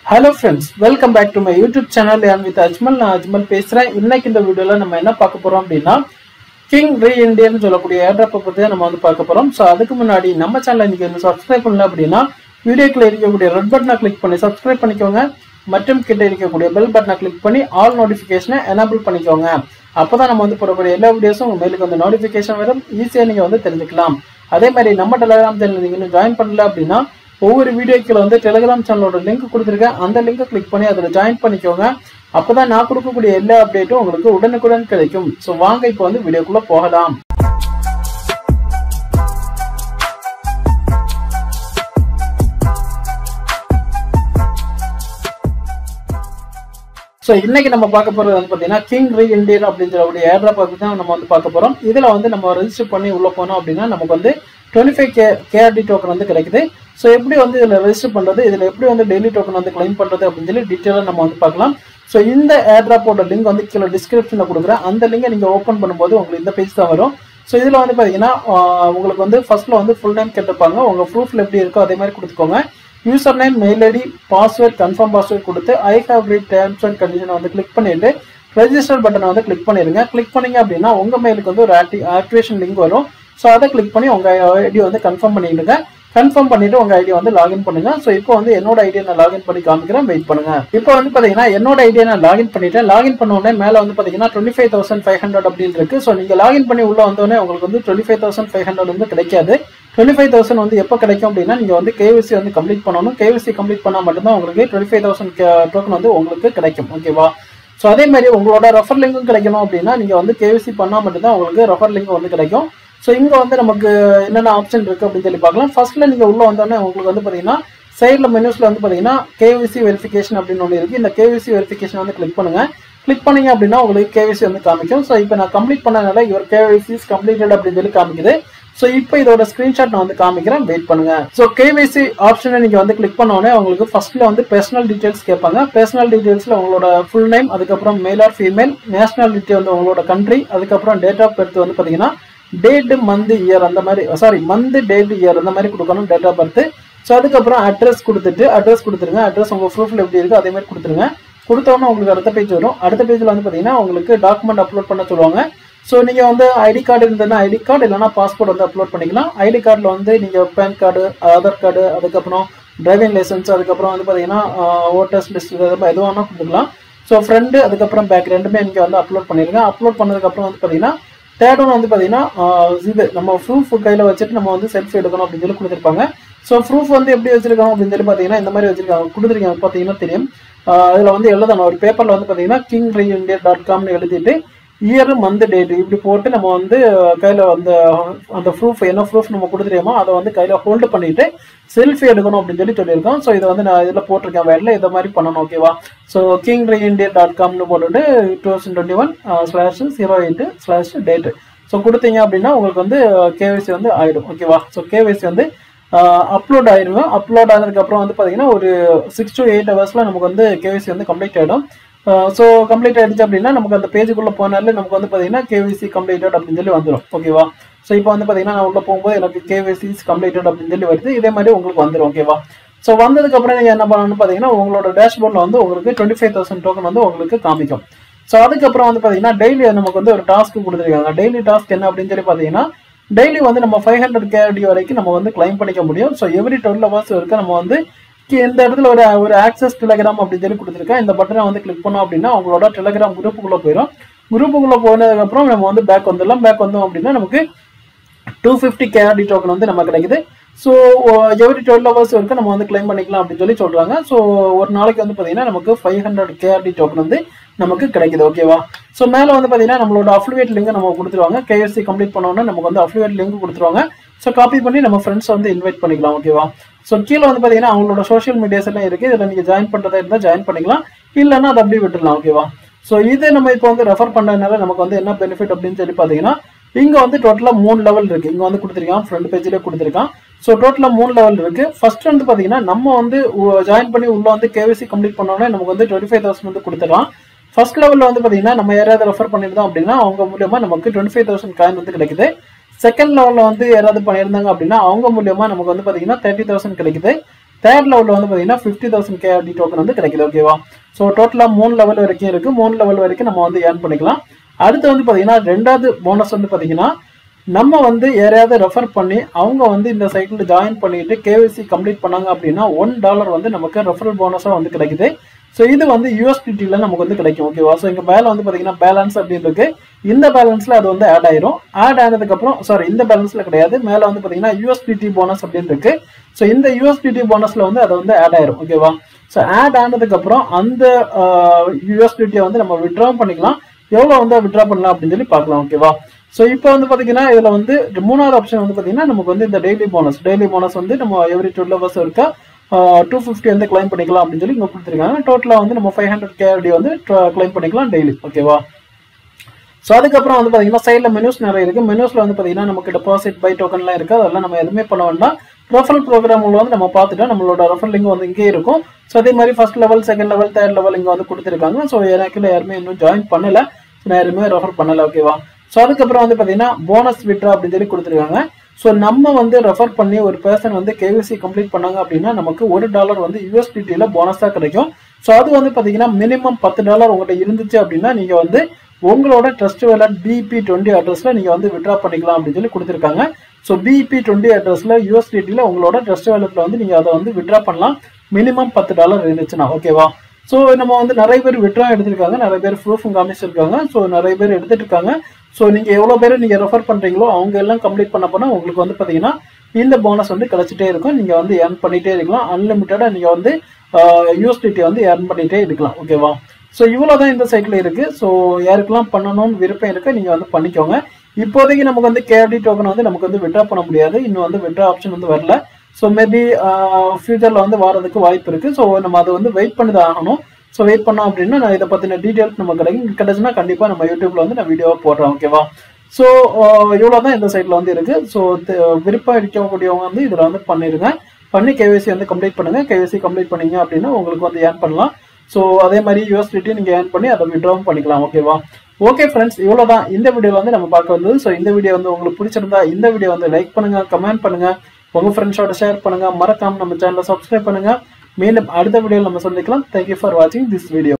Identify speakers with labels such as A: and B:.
A: hello friends welcome back to my YouTube channel யான் with Ajmal நான் அஜ்மல் பேசுகிறேன் இன்னைக்கு இந்த வீடியோவில் நம்ம என்ன பார்க்க போகிறோம் அப்படின்னா கிங் ரீ இண்டியன் சொல்லக்கூடிய ஏர்ட்ராப்பை பற்றி தான் நம்ம வந்து பார்க்க போகிறோம் ஸோ அதுக்கு முன்னாடி நம்ம சேனலை நீங்கள் வந்து சப்ஸ்கிரைப் பண்ணல அப்படின்னா வீடியோக்குள்ள இருக்கக்கூடிய ரெட் பட்டனை கிளிக் பண்ணி சப்ஸ்கிரைப் பண்ணிக்கோங்க மற்றும் கிட்ட இருக்கக்கூடிய பெல் பட்டனை கிளிக் பண்ணி ஆல் நோட்டிஃபிகேஷனை எனேபிள் பண்ணிக்கோங்க அப்போ தான் நம்ம வந்து போடக்கூடிய எல்லா வீடியோஸும் உங்கள் மேலுக்கு வந்து நோட்டிஃபிகேஷன் வரும் ஈஸியாக நீங்கள் வந்து தெரிஞ்சுக்கலாம் அதே மாதிரி நம்ம டெலிகிராம் சேனல் நீங்கள் இன்னும் ஜாயின் பண்ணல அப்படின்னா ஒவ்வொரு வீடியோக்கில் வந்து டெலிகிராம் சேனலோட லிங்க் கொடுத்துருக்கேன் அந்த லிங்கை கிளிக் பண்ணி அதில் ஜாயின் பண்ணிக்கோங்க அப்பதான் நான் கொடுக்கக்கூடிய எல்லா அப்டேட்டும் உங்களுக்கு உடனுக்குடன் கிடைக்கும் ஸோ வாங்க இப்போ வந்து வீடியோக்குள்ள போகலாம் ஸோ இன்னைக்கு நம்ம பார்க்க போறது வந்து பார்த்தீங்கன்னா கிங் ரீ இண்டியன் அப்படின்ற ஒரு ஏர்ட்ராப் பற்றி தான் நம்ம வந்து பார்க்க போறோம் இதில் வந்து நம்ம ரெஜிஸ்டர் பண்ணி உள்ள போனோம் அப்படின்னா நமக்கு வந்து twenty five K KRD token வந்து கிடைக்குது ஸோ எப்படி வந்து இதில் ரெஜிஸ்டர் பண்ணுறது இதில் எப்படி வந்து டெய்லி டோக்கன் வந்து கிளைம் பண்ணுறது அப்படின்னு சொல்லி டீட்டெயிலாக நம்ம வந்து பார்க்கலாம் ஸோ இந்த ஏர்ட்ராப்போட லிங்க் வந்து கீழே டிஸ்கிரிப்ஷனில் கொடுக்குறேன் அந்த லிங்கை நீங்கள் ஓப்பன் பண்ணும்போது உங்களுக்கு இந்த பேஜ் தான் வரும் ஸோ இதில் வந்து பார்த்தீங்கன்னா ஆஹ், உங்களுக்கு வந்து ஃபர்ஸ்ட்ல வந்து ஃபுல் நேம் கேட்டிருப்பாங்க உங்கள் ப்ரூஃபில் எப்படி இருக்கோ அதே மாதிரி கொடுத்துக்கோங்க user name mail ID password confirm password கொடுத்து I have read terms and கண்டிஷனை வந்து கிளிக் பண்ணிட்டு ரெஜிஸ்டர் பட்டனை வந்து கிளிக் பண்ணிடுங்க கிளிக் பண்ணீங்க அப்படின்னா உங்க மெயிலுக்கு வந்து ஒரு ஆக்டி ஆக்டிவேஷன் லிங்க் வரும் ஸோ அதை கிளிக் பண்ணி உங்க ஐடி வந்து கன்ஃபார்ம் பண்ணிடுங்க கன்ஃபார்ம் பண்ணிட்டு உங்க ஐடி வந்து லாகின் பண்ணுங்க ஸோ இப்போ வந்து என்னோட ஐடியை நான் லாகின் பண்ணி காமிக்கிறேன் வெயிட் பண்ணுங்க இப்போ வந்து பாத்தீங்கன்னா என்னோட ஐடியை நான் லாகின் பண்ணிட்டேன் லாகின் பண்ண உடனே மேல வந்து பாத்தீங்கன்னா twenty five thousand five hundred அப்படின்னு இருக்கு ஸோ நீங்க லாகின் பண்ணி உள்ள வந்தோடனே உங்களுக்கு வந்து twenty five thousand five hundred வந்து கிடைக்காது டுவெண்ட்டி ஃபைவ் தௌசண்ட் வந்து எப்போ கிடைக்கும் அப்படின்னா நீங்க வந்து கேவிசி வந்து கம்ப்ளீட் பண்ணணும் கேவிசி கம்ப்ளீட் பண்ணா மட்டும்தான் உங்களுக்கு டுவெண்ட்டி ஃபைவ் தௌசண்ட் டோக்கன் வந்து உங்களுக்கு கிடைக்கும் ஓகேவா ஸோ அதே மாதிரி உங்களோட ரெஃபர் லிங்க்கும் கிடைக்கணும் அப்படின்னா நீங்கள் வந்து கேவிசி பண்ணால் மட்டும்தான் உங்களுக்கு ரெஃபர் லிங்க் வந்து கிடைக்கும் ஸோ இங்கே வந்து நமக்கு என்னென்ன ஆப்ஷன் இருக்குது அப்படின்னு சொல்லி பார்க்கலாம் ஃபர்ஸ்ட்ல நீங்கள் உள்ளே வந்தோடனே உங்களுக்கு வந்து பார்த்தீங்கன்னா சைடில் மெனுஸில் வந்து பார்த்தீங்கன்னா கேவிசி வெரிஃபிகேஷன் அப்படின்னு ஒன்று இருக்குது இந்த கேவிசி வெரிஃபிகேஷன் வந்து கிளிக் பண்ணுங்கள் கிளிக் பண்ணீங்க அப்படின்னா உங்களுக்கு கேவிசி வந்து காமிக்கும் ஸோ இப்போ நான் கம்ப்ளீட் பண்ணனால யுவர் கேவிசி கம்ப்ளீட்டட் அப்படின்னு சொல்லி காமிக்குது ஸோ இப்போ இதோட ஸ்க்ரீன்ஷாட் நான் வந்து காமிக்கிறேன் வெயிட் பண்ணுங்க ஸோ கேவிசி ஆப்ஷனை நீங்கள் வந்து கிளிக் பண்ண உடனே உங்களுக்கு ஃபர்ஸ்ட்ல வந்து பர்சனல் டீடைல்ஸ் கேட்பாங்க பர்சனல் டீடைல்ஸில் உங்களோட ஃபுல் நேம் அதுக்கப்புறம் மேல் ஆர் ஃபீமேல் நேஷனாலிட்டி வந்து உங்களோட கண்ட்ரி அதுக்கப்புறம் டேட் ஆஃப் பர்த் வந்து பார்த்தீங்கன்னா டேட் மந்த் இயர் அந்த மாதிரி சாரி மந்த் டேட் இயர் அந்த மாதிரி கொடுக்கணும் டேட் ஆஃப் பர்த் ஸோ அதுக்கப்புறம் அட்ரஸ் கொடுத்துட்டு அட்ரஸ் கொடுத்துருங்க அட்ரஸ் உங்கள் ப்ரூஃபில் எப்படி இருக்கு அதே மாதிரி கொடுத்துருங்க கொடுத்தோன்னே உங்களுக்கு அடுத்த பேஜ் வரும் அடுத்த பேஜில் வந்து பார்த்தீங்கன்னா உங்களுக்கு டாக்குமெண்ட் அப்லோட் பண்ண சொல்லுவாங்க ஸோ நீங்கள் வந்து ஐடி கார்டு இருந்ததுன்னா ஐடி கார்டு இல்லைனா பாஸ்போர்ட் வந்து அப்லோட் பண்ணிக்கலாம் ஐடி கார்டில் வந்து நீங்கள் பேன் கார்டு ஆதார் கார்டு அதுக்கப்புறம் டிரைவிங் லைசன்ஸ் அதுக்கப்புறம் வந்து பார்த்தீங்கன்னா ஓட்டர்ஸ் லிஸ்ட் எதுவும் வேணால் கொடுத்துக்கலாம் ஸோ ஃப்ரெண்டு அதுக்கப்புறம் பேக் ரெண்டுமே நீங்கள் வந்து அப்லோட் பண்ணிடுங்க அப்லோட் பண்ணதுக்கப்புறம் வந்து பார்த்தீங்கன்னா தேர்ட் ஒன் வந்து பார்த்தீங்கன்னா ஆஹ் இது நம்ம ப்ரூஃப் கையில் வச்சுட்டு நம்ம வந்து செல்ஃபி எடுக்கணும் அப்படின்னு சொல்லி கொடுத்துருப்பாங்க ஸோ ப்ரூஃப் வந்து எப்படி வச்சிருக்காங்க அப்படின்னு சொல்லி பார்த்தீங்கன்னா இந்த மாதிரி வச்சிருக்காங்க கொடுத்துருக்காங்க பார்த்தீங்கன்னா தெரியும் அதில் வந்து எழுதணும் ஒரு பேப்பரில் வந்து பார்த்தீங்கன்னா கிங் ரீ இந்தியா டாட் காம்னு எழுதிட்டு இயர் மந்த் டேட் இப்படி போட்டு நம்ம வந்து கையில் அந்த அந்த ப்ரூஃப் என்ன ப்ரூஃப் நம்ம கொடுத்துருக்கோமோ அதை வந்து கையில் ஹோல்டு பண்ணிட்டு செல்ஃபி எடுக்கணும் அப்படின்னு சொல்லி சொல்லியிருக்கோம் ஸோ இதை வந்து நான் இதில் போட்டிருக்கேன் வேலையில் இதை மாதிரி பண்ணணும் ஓகேவா so king re India dot காம்னு போட்டுட்டு two thousand twenty one slash zero eight slash date so கொடுத்தீங்க அப்படின்னா உங்களுக்கு வந்து கேவிசி வந்து ஆயிடும் ஓகேவா ஸோ கேவிசி வந்து அப்லோட் ஆயிடுவேன் அப்லோட் ஆனதுக்கப்புறம் வந்து பார்த்தீங்கன்னா ஒரு சிக்ஸ் டு எயிட் ஹவர்ஸில் நமக்கு வந்து கேவிசி வந்து கம்ப்ளீட் ஆகிடும் ஸோ கம்ப்ளீட் ஆயிடுச்சு அப்படின்னா நமக்கு அந்த பேஜுக்குள்ளே போனாலே நமக்கு வந்து பார்த்தீங்கன்னா கேவிசி கம்ப்ளீட்டட் அப்படின்னு சொல்லி வந்துடும் ஓகேவா ஸோ இப்போ வந்து பார்த்தீங்கன்னா நான் உள்ளே போகும்போது எனக்கு கேவிசி கம்ப்ளீட்டட் அப்படின்னு சொல்லி வருது இதே மாதிரி உங்களுக்கு வந்துடும் ஓகேவா ஸோ வந்ததுக்கப்புறம் நீங்கள் என்ன பண்ணணும்னு பார்த்தீங்கன்னா உங்களோட டேஷ்போர்டில் வந்து உங்களுக்கு டுவெண்ட்டி ஃபைவ் தௌசண்ட் டோக்கன் வந்து உங்களுக்கு காமிக்கும் ஸோ அதுக்கப்புறம் வந்து பார்த்தீங்கன்னா டெய்லி நமக்கு வந்து ஒரு டாஸ்க் கொடுத்துருக்காங்க டெய்லி டாஸ்க் என்ன அப்படின்னு சொல்லி பார்த்தீங்கன்னா டெய்லி வந்து நம்ம ஃபைவ் ஹண்ட்ரட் கேடி வரைக்கும் நம்ம வந்து கிளைம் பண்ணிக்க முடியும் ஸோ எவ்ரி டுவெல் ஹவர்ஸ் வரைக்கும் நம்ம வந்து கி- இந்த இடத்துல ஒரு ஒரு ஆக்சஸ் டெலிகிராம் அப்படின்னு சொல்லி கொடுத்துருக்கேன் இந்த பட்டனை வந்து கிளிக் பண்ணோம் அப்படின்னா உங்களோட டெலிகிராம் குரூப்புக்குள்ளே போயிடும் குரூப்புக்குள்ளே போனதுக்கப்புறம் நம்ம வந்து பேக் வந்துடலாம் பேக் வந்தோம் அப்படின்னா நமக்கு டூ ஃபிஃப்டி கேஆர்டி டோக்கன் வந்து நமக்கு கிடைக்குது ஸோ எவ்ரி டுவெல் ஹவர்ஸ் வரைக்கும் நம்ம வந்து கிளைம் பண்ணிக்கலாம் அப்படின்னு சொல்லி சொல்கிறாங்க ஸோ ஒரு நாளைக்கு வந்து பார்த்தீங்கன்னா நமக்கு ஃபைவ் ஹண்ட்ரட் கேஆர்டி டோக்கன் வந்து நமக்கு கிடைக்குது ஓகேவா ஸோ மேலே வந்து பார்த்தீங்கன்னா நம்மளோட அஃபிலியேட் லிங்க் நம்ம கொடுத்துருவாங்க கேஎஸ்சி கம்ப்ளீட் பண்ணோன்னா நமக்கு வந்து அஃபிலியேட் லிங்க் கொடுத்துருவாங்க ஸோ காப்பி பண்ணி நம்ம ஃப்ரெண்ட்ஸ் வந்து இன்வைட் பண்ணிக்கலாம் ஓகேவா ஸோ கீழே வந்து பார்த்தீங்கன்னா அவங்களோட சோஷியல் மீடியாஸ் எல்லாம் இருக்குது இதில் நீங்கள் ஜாயின் பண்ணுறதா இருந்தால் ஜாயின் பண்ணிக்கலாம் இல்லைன்னா அதை அப்படியே விட்டுடலாம் ஓகேவா ஸோ இது நம்ம இப்போ வந்து ரெஃபர் பண்ணதுனால நமக்கு வந்து என்ன பெனிஃபிட் அப்படின்னு சொல்லி பார்த்தீங்கன்னா இங்கே வந்து டோட்டலாக மூணு லெவல் இருக்குது இங்கே வந்து கொடுத்துருக்கான் ஃப்ரண்ட் பேஜ்லேயே கொடுத்துருக்கான் ஸோ டோட்டலாக மூணு லெவல் இருக்குது ஃபர்ஸ்ட் வந்து பார்த்தீங்கன்னா நம்ம வந்து ஜாயின் பண்ணி உள்ள வந்து கேவிசி கம்ப்ளீட் பண்ணோன்னே நமக்கு வந்து டுவெண்ட்டி ஃபைவ் தௌசண்ட் வந்து கொடுத்துடலாம் ஃபர்ஸ்ட் லெவலில் வந்து பார்த்தீங்கன்னா நம்ம யாராவது ரெஃபர் பண்ணியிருந்தோம் அப்படின்னா அவங்க மூலியமாக நமக்கு டுவெண்ட்டி ஃபைவ் தௌசண்ட் காயின் வந்து கிடைக்குது செகண்ட் லெவலில் வந்து யாராவது பண்ணியிருந்தாங்க அப்படின்னா அவங்க மூலியமாக நமக்கு வந்து பார்த்தீங்கன்னா தேர்ட்டி தௌசண்ட் கிடைக்குது தேர்ட் லெவலில் வந்து பார்த்தீங்கன்னா ஃபிஃப்டி தௌசண்ட் கேஆர்டி டோக்கன் வந்து கிடைக்குது ஓகேவா ஸோ டோட்டலாக மூணு லெவல் வரைக்கும் இருக்கு மூணு லெவல் வரைக்கும் நம்ம வந்து ஏர்ன் பண்ணிக்கலாம் அடுத்து வந்து பார்த்தீங்கன்னா ரெண்டாவது போனஸ் வந்து பார்த்தீங்கன்னா நம்ம வந்து யாரையாவது ரெஃபர் பண்ணி அவங்க வந்து இந்த சைட்டில் ஜாயின் பண்ணிட்டு கேவிசி கம்ப்ளீட் பண்ணாங்க அப்படின்னா ஒன் டாலர் வந்து நமக்கு ரெஃபரல் போனஸாக வந்து கிடைக்குது ஸோ இது வந்து யூஎஸ்டிடியில் நமக்கு வந்து கிடைக்கும் ஓகேவா ஸோ இங்கே மேலே வந்து பார்த்தீங்கன்னா பேலன்ஸ் அப்படின்னு இருக்கு இந்த பேலன்ஸில் அது வந்து ஆட் ஆயிரும் ஆட் ஆனதுக்கப்புறம் சாரி இந்த பேலன்ஸில் கிடையாது மேலே வந்து பார்த்தீங்கன்னா யூஎஸ்டிடி போனஸ் அப்படின்னு இருக்கு ஸோ இந்த யூஎஸ்டிடி போனஸில் வந்து அது வந்து ஆட் ஆயிரும் ஓகேவா ஸோ ஆட் ஆனதுக்கப்புறம் அந்த யூஎஸ்டிடியை வந்து நம்ம விட்ரா பண்ணிக்கலாம் எவ்வளோ வந்து விட்ரா பண்ணலாம் அப்படின்னு சொல்லி பார்க்கலாம் ஓகேவா ஸோ இப்போ வந்து பார்த்தீங்கன்னா இதில் வந்து மூணாவது ஆப்ஷன் வந்து பார்த்தீங்கன்னா நமக்கு வந்து இந்த டெய்லி போனஸ் டெய்லி போனஸ் வந்து நம்ம எவ்ரி டுவெல் ஹவர்ஸ் இருக்கா டூ ஃபிஃப்டி வந்து கிளைம் பண்ணிக்கலாம் அப்படின்னு சொல்லி இங்கே கொடுத்துருக்காங்க டோட்டலாக வந்து நம்ம ஃபைவ் ஹண்ட்ரட் கேடி வந்து கிளைம் பண்ணிக்கலாம் டெய்லி ஓகேவா ஸோ அதுக்கப்புறம் வந்து பார்த்தீங்கன்னா சைடில் மெனூஸ் நிறைய இருக்குது மெனூஸில் வந்து பார்த்தீங்கன்னா நமக்கு டெபாசிட் பை டோக்கன்லாம் இருக்குது அதெல்லாம் நம்ம எதுவுமே பண்ண வேண்டாம் ரெஃபரல் ப்ரோக்ராம் வந்து நம்ம பார்த்துட்டோம் நம்மளோட ரெஃபர் லிங்க் வந்து இங்கே இருக்கும் ஸோ அதே மாதிரி first level second level third level இங்கே வந்து கொடுத்துருக்காங்க ஸோ எனக்கு யாருமே இன்னும் ஜாயின் பண்ணல ஸோ நான் யாருமே ரெஃபர் பண்ணல ஓகேவா ஸோ அதுக்கப்புறம் வந்து பார்த்தீங்கன்னா போனஸ் விட்ரா அப்படின்னு சொல்லி கொடுத்துருக்காங்க ஸோ நம்ம வந்து ரெஃபர் பண்ணி ஒரு பர்சன் வந்து கேவிசி கம்ப்ளீட் பண்ணாங்க அப்படின்னா நமக்கு ஒரு டாலர் வந்து யூஎஸ்டிடியில் போனஸாக கிடைக்கும் ஸோ அது வந்து பார்த்தீங்கன்னா மினிமம் பத்து டாலர் உங்கள்கிட்ட இருந்துச்சு அப்படின்னா நீங்கள் வந்து உங்களோட ட்ரஸ்ட் வேலட் பிபி டுவெண்ட்டி அட்ரஸில் நீங்கள் வந்து விட்ரா பண்ணிக்கலாம் அப்படின்னு சொல்லி கொடுத்துருக்காங்க ஸோ பிபி டுவெண்ட்டி அட்ரஸில் யூஎஸ்டிடியில் உங்களோட ட்ரஸ்ட் வேலட்டில் வந்து நீங்கள் அதை வந்து விட்ரா பண்ணலாம் மினிமம் பத்து டாலர் இருந்துச்சுன்னா ஓகேவா ஸோ நம்ம வந்து நிறைய பேர் விட்ரா எடுத்திருக்காங்க நிறைய பேர் ப்ரூஃபும் காமிச்சிருக்காங்க ஸோ நிறைய பேர் எடுத்துட்டு இருக்காங்க ஸோ நீங்கள் எவ்வளோ பேர் நீங்கள் ரெஃபர் பண்ணுறீங்களோ அவங்க எல்லாம் கம்ப்ளீட் பண்ண போனால் உங்களுக்கு வந்து பார்த்தீங்கன்னா இந்த போனஸ் வந்து கிடைச்சிட்டே இருக்கும் நீங்கள் வந்து ஏர்ன் பண்ணிகிட்டே இருக்கலாம் அன்லிமிட்டடாக நீங்கள் வந்து யூஎஸ்டிடி வந்து ஏர்ன் பண்ணிகிட்டே இருக்கலாம் ஓகேவா ஸோ இவ்வளோ தான் இந்த சைக்கிள் இருக்குது ஸோ யாருக்கெல்லாம் பண்ணணும்னு விருப்பம் இருக்குது நீங்கள் வந்து பண்ணிக்கோங்க இப்போதைக்கு நமக்கு வந்து கேஆர்டி டோக்கன் வந்து நமக்கு வந்து விட்ரா பண்ண முடியாது இன்னும் வந்து விட்ரா ஆப்ஷன் வந்து வரல ஸோ மேபி ஃபியூச்சரில் வந்து வரதுக்கு வாய்ப்பு இருக்குது ஸோ நம்ம அதை வந்து வெயிட் பண்ணி தான் ஆகணும் ஸோ வெயிட் பண்ணோம் அப்படின்னா நான் இதை பற்றின டீட்டெயில்ஸ் நம்ம கிடைக்கும் கிடைச்சுன்னா கண்டிப்பாக நம்ம யூடியூப்ல வந்து நான் வீடியோவை போடுறேன் ஓகேவா ஸோ இவ்வளோ தான் இந்த சைட்டில் வந்து இருக்குது ஸோ விருப்பம் இருக்கக்கூடியவங்க வந்து இதில் வந்து பண்ணிடுங்க பண்ணி கேவிசி வந்து கம்ப்ளீட் பண்ணுங்க கேவிசி கம்ப்ளீட் பண்ணீங்க அப்படின்னா உங்களுக்கு வந்து ஏர்ன் பண்ணலாம் ஸோ அதே மாதிரி யூஎஸ்டிட்டி நீங்கள் ஏர்ன் பண்ணி அதை விட்ராவும் பண்ணிக்கலாம் ஓகேவா ஓகே ஃப்ரெண்ட்ஸ் இவ்வளோ தான் இந்த வீடியோவில் வந்து நம்ம பார்க்க வந்தது ஸோ இந்த வீடியோ வந்து உங்களுக்கு பிடிச்சிருந்தா இந்த வீடியோ வந்து லைக் பண்ணுங்க கமெண்ட் பண்ணுங்க உங்க ஃப்ரெண்ட்ஸோட ஷேர் பண்ணுங்க மறக்காம நம்ம சேனலை சப்ஸ்கிரைப் பண்ணுங்க மீண்டும் அடுத்த வீடியோவில் நம்ம சந்திக்கலாம் தேங்க்யூ ஃபார் வாட்சிங் திஸ் வீடியோ